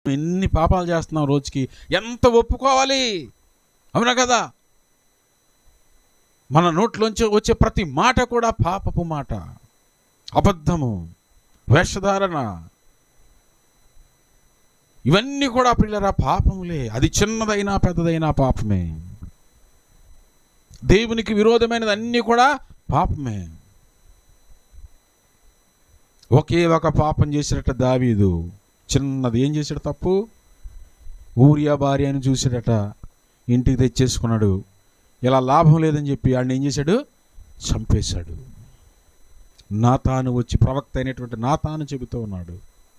ఎన్ని పాపాలు చేస్తున్నాం రోజుకి ఎంత ఒప్పుకోవాలి అవునా కదా మన నోట్లోంచి వచ్చే ప్రతి మాట కూడా పాపపు మాట అబద్ధము వేషధారణ ఇవన్నీ కూడా పిల్లరా పాపములే అది చిన్నదైనా పెద్దదైనా పాపమే దేవునికి విరోధమైనది అన్నీ కూడా పాపమే ఒకే ఒక పాపం చేసినట్ట దావీదు చిన్నది ఏం చేశాడు తప్పు ఊరియా భార్య అని చూసాడట ఇంటికి తెచ్చేసుకున్నాడు ఇలా లాభం లేదని చెప్పి ఆడిని ఏం చేశాడు చంపేశాడు నా తాను వచ్చి ప్రవక్త అయినటువంటి నా తాను చెబుతూ ఉన్నాడు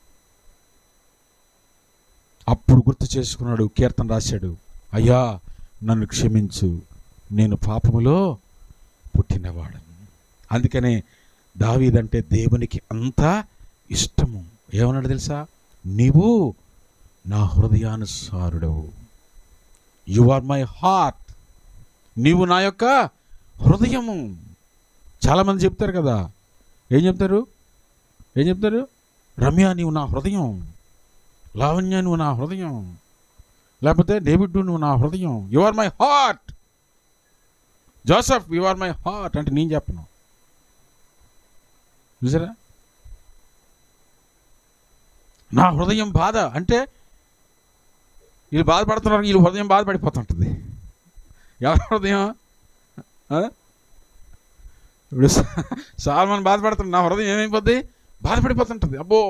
అప్పుడు గుర్తు చేసుకున్నాడు కీర్తన రాశాడు అయ్యా నన్ను క్షమించు నేను పాపములో పుట్టినవాడను అందుకనే దావీదంటే దేవునికి అంత ఇష్టము ఏమన్నాడు తెలుసా నీవు నా హృదయానుసారుడవు యు ఆర్ మై హార్ట్ నీవు నా యొక్క హృదయము చాలామంది చెప్తారు కదా ఏం చెప్తారు ఏం చెప్తారు రమ్య నీవు నా హృదయం లావణ్య నువ్వు నా హృదయం లేకపోతే డేవిడ్ నువ్వు నా హృదయం you are my heart Joseph you are my heart అంటే నేను చెప్పను చూసారా నా హృదయం బాధ అంటే వీళ్ళు బాధపడుతున్నారు వీళ్ళు హృదయం బాధపడిపోతుంటుంది ఎవరి హృదయం ఆ? ఇప్పుడు సా- సాల్మన్ బాధపడుతుంది నా హృదయం ఏమైపోద్ది బాధపడిపోతుంటుంది అబ్బో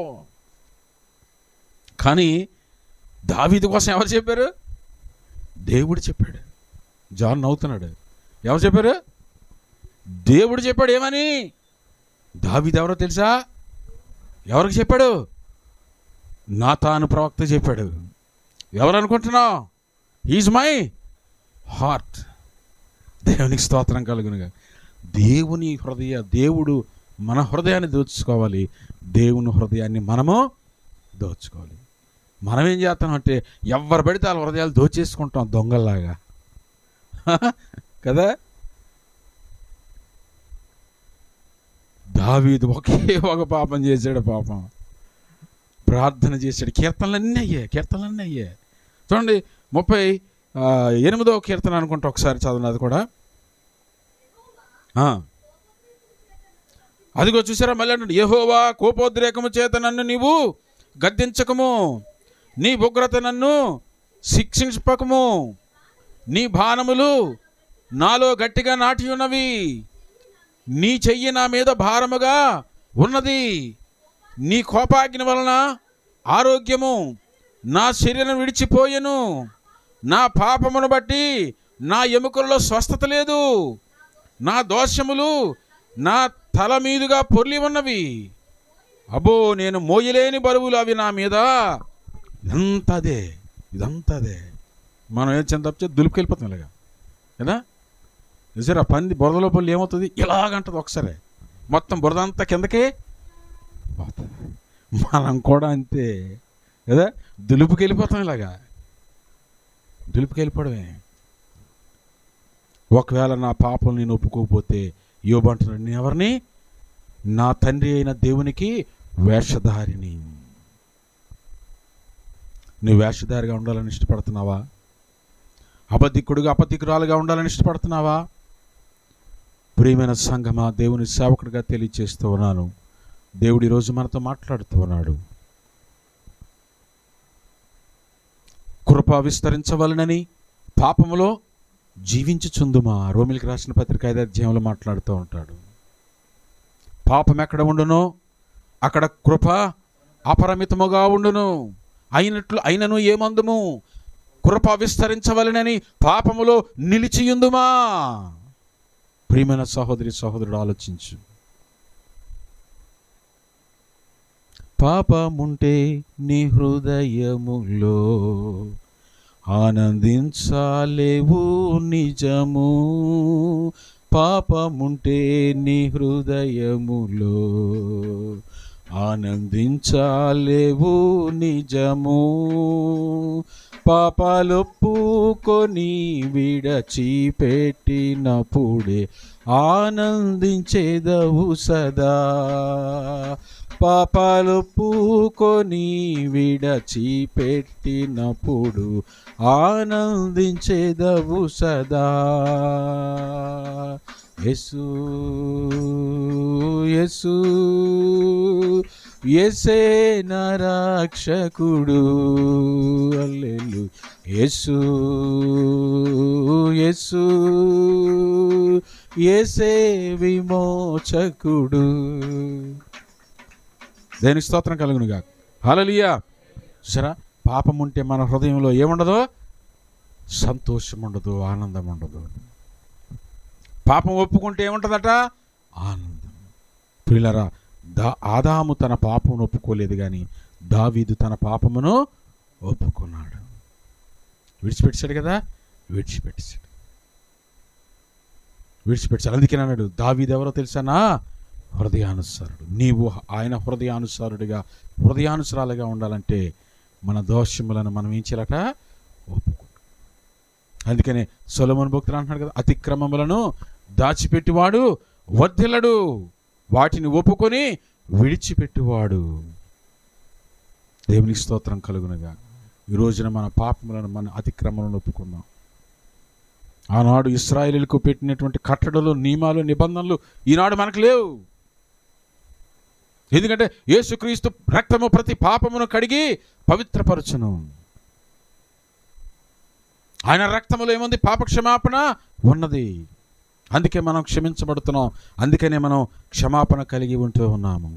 కానీ దావీదు కోసం ఎవరు చెప్పారు దేవుడు చెప్పాడు జాన్ నవ్వుతున్నాడు ఎవరు చెప్పారు దేవుడు చెప్పాడు ఏమని దావీదు ఎవరో తెలుసా ఎవరికి చెప్పాడు నా తాను ప్రవక్త చెప్పాడు ఎవరు అనుకుంటున్నావు ఈజ్ మై హార్ట్ దేవునికి స్తోత్రం కలుగునుగా దేవుని హృదయ దేవుడు మన హృదయాన్ని దోచుకోవాలి దేవుని హృదయాన్ని మనము దోచుకోవాలి మనం ఏం చేస్తాం అంటే ఎవరు పడితే వాళ్ళ హృదయాలు దోచేసుకుంటాం దొంగల్లాగా కదా దావీదు ఒకే ఒక పాపం చేశాడు పాపం ప్రార్థన చేశాడు కీర్తనలన్నీ అయ్యాయి కీర్తనలన్నీ అయ్యాయి చూడండి ముప్పై ఆ, ఎనిమిదవ కీర్తన అనుకుంటా ఒకసారి చదవండి అది కూడా ఆ. అదిగో చూసారా మళ్ళీ అంటాడు యెహోవా కోపోద్రేకము చేత నన్ను నీవు గద్దించకము నీ ఉగ్రత నన్ను శిక్షించకము నీ బాణములు నాలో గట్టిగా నాటి ఉన్నవి నీ చెయ్యి నా మీద భారముగా ఉన్నది నీ కోపాగ్ని వలన ఆరోగ్యము నా శరీరం విడిచిపోయెను నా పాపమును బట్టి నా ఎముకల్లో స్వస్థత లేదు నా దోషములు నా తల మీదుగా పొర్లి ఉన్నవి అబ్బో నేను మోయలేని బరువులు అవి నా మీద ఇదంతా అదే ఇదంతా అదే మనం ఏం చెంద తప్పితే దులుపుకెళ్ళిపోతాం ఇలాగా కదా నిజరా పంది బురదలో పళ్ళు ఏమవుతుంది ఇలాగంటది ఒకసారి మొత్తం బురద అంతా కిందకి పోతుంది మనం కూడా అంతే కదా దులుపుకెళ్ళిపోతాం ఇలాగా దులుపుకెళ్ళిపోవడమే ఒకవేళ నా పాపం నేను ఒప్పుకోకపోతే యోబంటున్నాడు నేను ఎవరిని నా తండ్రి అయిన దేవునికి వేషధారిని నువ్వు వేషధారిగా ఉండాలని ఇష్టపడుతున్నావా అబద్ధికుడుగా అపధికురాలుగా ఉండాలని ఇష్టపడుతున్నావా ప్రియమైన సంఘమా దేవుని సేవకుడిగా తెలియచేస్తూ ఉన్నాను దేవుడు ఈరోజు మనతో మాట్లాడుతూ ఉన్నాడు కృప విస్తరించవలనని పాపములో జీవించుచుందుమా రోమిలికి రాసిన పత్రిక ఐదు అధ్యాయంలో మాట్లాడుతూ ఉంటాడు పాపం ఎక్కడ ఉండునో అక్కడ కృప అపరిమితముగా ఉండును అయినట్లు అయినను ఏమందుము కృప విస్తరించవలనని పాపములో నిలిచియుందుమా ప్రియమైన సహోదరి సహోదరుడు ఆలోచించు పాపముంటే నీ హృదయములో ఆనందించాలేవు నిజము పాపముంటే నీ హృదయములో ఆనందించాలేవు నిజము పాపాలొప్పుకొని విడచిపెట్టినప్పుడే ఆనందించేదవు సదా పాపాలు పూకొని విడచిపెట్టినప్పుడు ఆనందించేదవు సదా యసు యసు ఎసే నరక్షకుడు అల్లెలు యేసు యేసు ఏసే విమోచకుడు దేనికి స్తోత్రం కలుగునుగా హల్లెలూయా సరా పాపం ఉంటే మన హృదయంలో ఏముండదు సంతోషం ఉండదు ఆనందం ఉండదు పాపం ఒప్పుకుంటే ఏముంటుందట ఆనందం పిల్లరా దా ఆదాము తన పాపమును ఒప్పుకోలేదు కానీ దావీదు తన పాపమును ఒప్పుకున్నాడు విడిచిపెట్టాడు కదా విడిచిపెట్టాడు విడిచిపెట్టాడు అందుకే అన్నాడు దావీదు ఎవరో తెలుసానా హృదయానుసారుడు నీవు ఆయన హృదయానుసారుడిగా హృదయానుసారాలుగా ఉండాలంటే మన దోషములను మనం ఏం చేయాలట ఒప్పుకో అందుకనే సొలమన్ భక్తులు అంటున్నాడు కదా అతిక్రమములను దాచిపెట్టివాడు వర్ధిల్లడు వాటిని ఒప్పుకొని విడిచిపెట్టువాడు దేవునికి స్తోత్రం కలుగునగా ఈ రోజున మన పాపములను మన అతిక్రమలను ఒప్పుకుందాం ఆనాడు ఇస్రాయేలీలకు పెట్టినటువంటి కట్టడలు నియమాలు నిబంధనలు ఈనాడు మనకు లేవు ఎందుకంటే యేసుక్రీస్తు రక్తము ప్రతి పాపమును కడిగి పవిత్రపరచును ఆయన రక్తములో ఏముంది పాప క్షమాపణ ఉన్నది అందుకే మనం క్షమించబడుతున్నాం అందుకనే మనం క్షమాపణ కలిగి ఉంటూ ఉన్నాము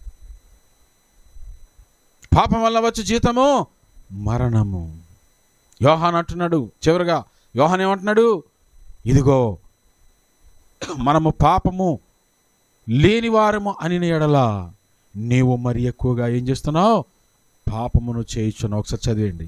పాపం వల్ల వచ్చే జీతము మరణము యోహాన్ అంటున్నాడు చివరిగా యోహాన్ ఏమంటున్నాడు ఇదిగో మనము పాపము లేని వారము అని ఎడల నీవు మరి ఎక్కువగా ఏం చేస్తున్నావు పాపమును చేయించున్నావు ఒకసారి చదివేయండి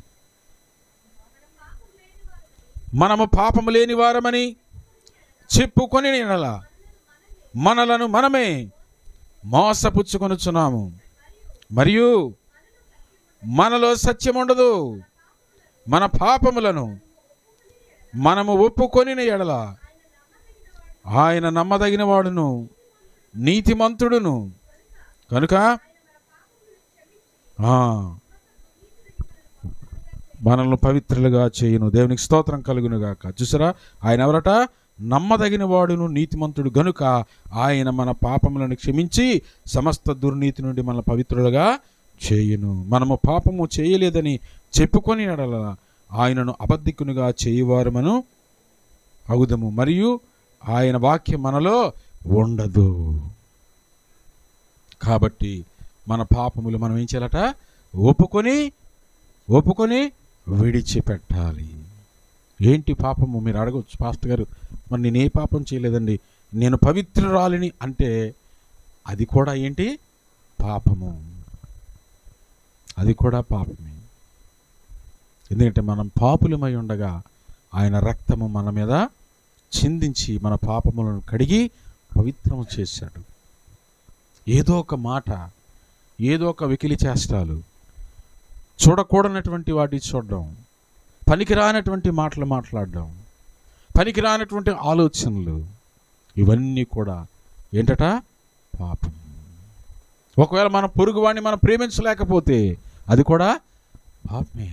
మనము పాపము లేని వారమని చెప్పుకొని ఎడల మనలను మనమే మోసపుచ్చుకొనుచున్నాము మరియు మనలో సత్యం ఉండదు మన పాపములను మనము ఒప్పుకొనిన ఎడల ఆయన నమ్మదగిన వాడును నీతిమంతుడును కనుక ఆ, మనల్ని పవిత్రులుగా చేయును దేవునికి స్తోత్రం కలుగునుగాక చూసారా ఆయన ఎవరట నమ్మదగిన వాడును నీతిమంతుడు గనుక ఆయన మన పాపములను క్షమించి సమస్త దుర్నీతి నుండి మన పవిత్రులుగా చేయును మనము పాపము చేయలేదని చెప్పుకొని ఎడల ఆయనను అబద్ధికునిగా చేయువారమను అవుదము మరియు ఆయన వాక్యం మనలో ఉండదు కాబట్టి మన పాపములు మనం ఏం చేయాలట ఒప్పుకొని ఒప్పుకొని విడిచిపెట్టాలి ఏంటి పాపము మీరు అడగవచ్చు పాస్టర్ గారు మరి నేను ఏ పాపం చేయలేదండి నేను పవిత్రురాలిని అంటే అది కూడా ఏంటి పాపము అది కూడా పాపమే ఎందుకంటే మనం పాపులమై ఉండగా ఆయన రక్తము మన మీద చిందించి మన పాపములను కడిగి పవిత్రము చేశాడు ఏదో ఒక మాట ఏదో ఒక వెకిలి చేష్టాలు చూడకూడనటువంటి వాటి చూడడం పనికిరానటువంటి మాటలు మాట్లాడడం పనికిరానటువంటి ఆలోచనలు ఇవన్నీ కూడా ఏంటట పాపం ఒకవేళ మన పొరుగువాడిని మనం ప్రేమించలేకపోతే అది కూడా పాపమే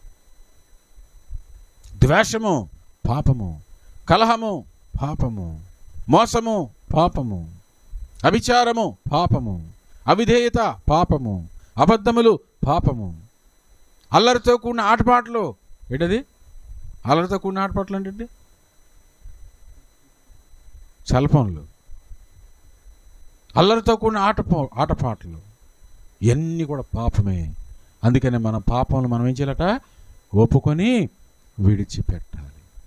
ద్వేషము పాపము కలహము పాపము మోసము పాపము అభిచారము పాపము అవిధేయత పాపము అబద్ధములు పాపము అల్లరితో కూడిన ఆటపాటలు ఏంటది అల్లరితో కూడిన ఆటపాటలు ఏంటండి సెల్ ఫోన్లు అల్లరితో కూడిన ఆట ఆటపాటలు ఇవన్నీ కూడా పాపమే అందుకనే మన పాపంలో మనం ఏం చేయాలట ఒప్పుకొని విడిచిపెట్టాలి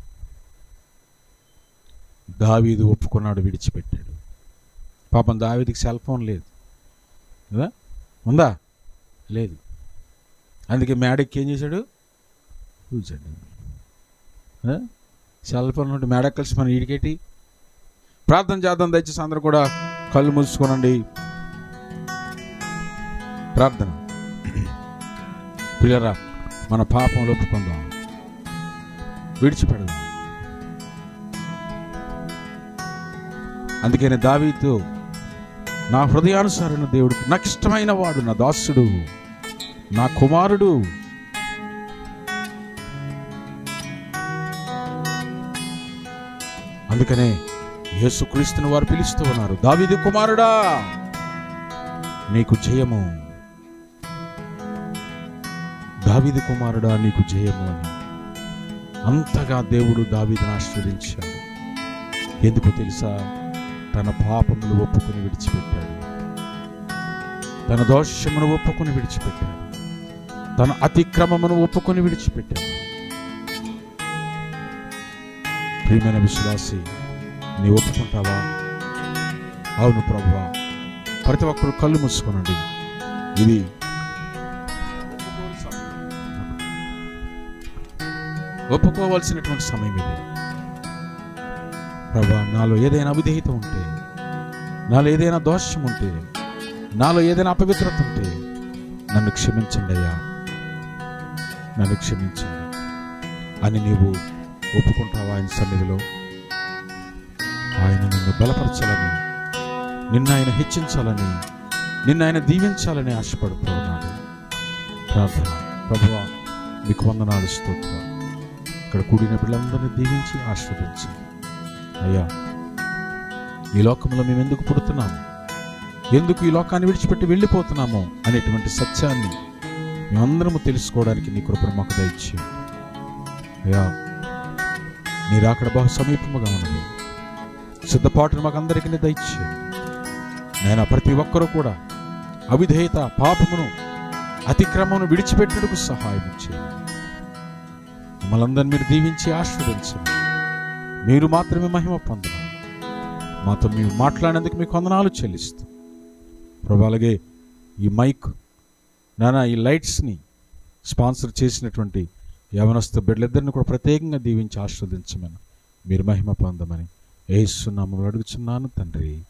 దావీదు ఒప్పుకున్నాడు విడిచిపెట్టాడు పాపం దావీదికి సెల్ ఫోన్ లేదు కదా ఉందా లేదు అందుకే మేడకి ఏం చేశాడు కూర్చోండి ఆ? సెల్ ఫోన్ నుండి మేడకి కలిసి మనం ఈడికేటి ప్రార్థన చేద్దాం దయచేసి అందరూ కూడా కళ్ళు మూసుకోనండి ప్రార్థన పిల్లరా మన పాపంలో ఒప్పుకుందాం విడిచిపెడదాం అందుకని దావీతో నా హృదయానుసారైన దేవుడు నాకు ఇష్టమైన వాడు నా దాసుడు నా కుమారుడు అందుకనే యేసుక్రీస్తుని వారు పిలుస్తూ ఉన్నారు దావీదు కుమారుడా నీకు జయము దావీదు కుమారుడా నీకు జయము అని అంతగా దేవుడు దావీదును ఆశీర్వదించాడు ఎందుకు తెలుసా తన పాపములు ఒప్పుకొని విడిచిపెట్టాడు తన దోషమును ఒప్పుకొని విడిచిపెట్టాడు తన అతిక్రమమును ఒప్పుకొని విడిచిపెట్టాడు ప్రియమైన విశ్వాసి నీ ఒప్పుకుంటావా అవును ప్రభువా ప్రతి ఒక్కరు కళ్ళు మూసుకోనండి ఇది ఒప్పుకోవాల్సినటువంటి సమయం ఇది ప్రభా నాలో ఏదైనా అవిధేయత ఉంటే నాలో ఏదైనా దోషం ఉంటే నాలో ఏదైనా అపవిత్రత ఉంటే నన్ను క్షమించండి అయ్యా నన్ను క్షమించండి అని నీవు ఒప్పుకుంటావా ఆయన సన్నిధిలో ఆయన నిన్ను బలపరచాలని నిన్ను ఆయన హెచ్చించాలని నిన్ను ఆయన దీవించాలని ఆశపడుతూ ఉన్నాడు ప్రార్థన ప్రభువా మీకు వందనాలు స్తోత్ర ఇక్కడ కూడిన పిల్లలందరినీ దీవించి ఆశీర్వదించండి అయ్యా ఈ లోకంలో మేము ఎందుకు పుడుతున్నాము ఎందుకు ఈ లోకాన్ని విడిచిపెట్టి వెళ్ళిపోతున్నాము అనేటువంటి సత్యాన్ని మేమందరము తెలుసుకోవడానికి నీ కృపను మాకు దయచేయండి అయ్యా నీ రాకడ బహు సమీపముగా ఉన్నది సిద్ధపాటును మాకు అందరికీ దయచేయండి నేను ప్రతి ఒక్కరూ కూడా అవిధేయత పాపమును అతిక్రమమును విడిచిపెట్టుటకు సహాయం చేయండి మమ్మల్ని అందరిని మీరు దీవించి ఆశీర్వదించండి మీరు మాత్రమే మహిమ పొందడం మాతో మీరు మాట్లాడేందుకు మీకు వందనాలు చెల్లిస్తూ ప్రభు అలాగే ఈ మైక్ నానా ఈ లైట్స్ని స్పాన్సర్ చేసినటువంటి యవనస్తు బిడ్డలిద్దరిని కూడా ప్రత్యేకంగా దీవించి ఆస్వాదించమని మీరు మహిమ పొందమని ఏసునామములు అడుగుచున్నాను తండ్రి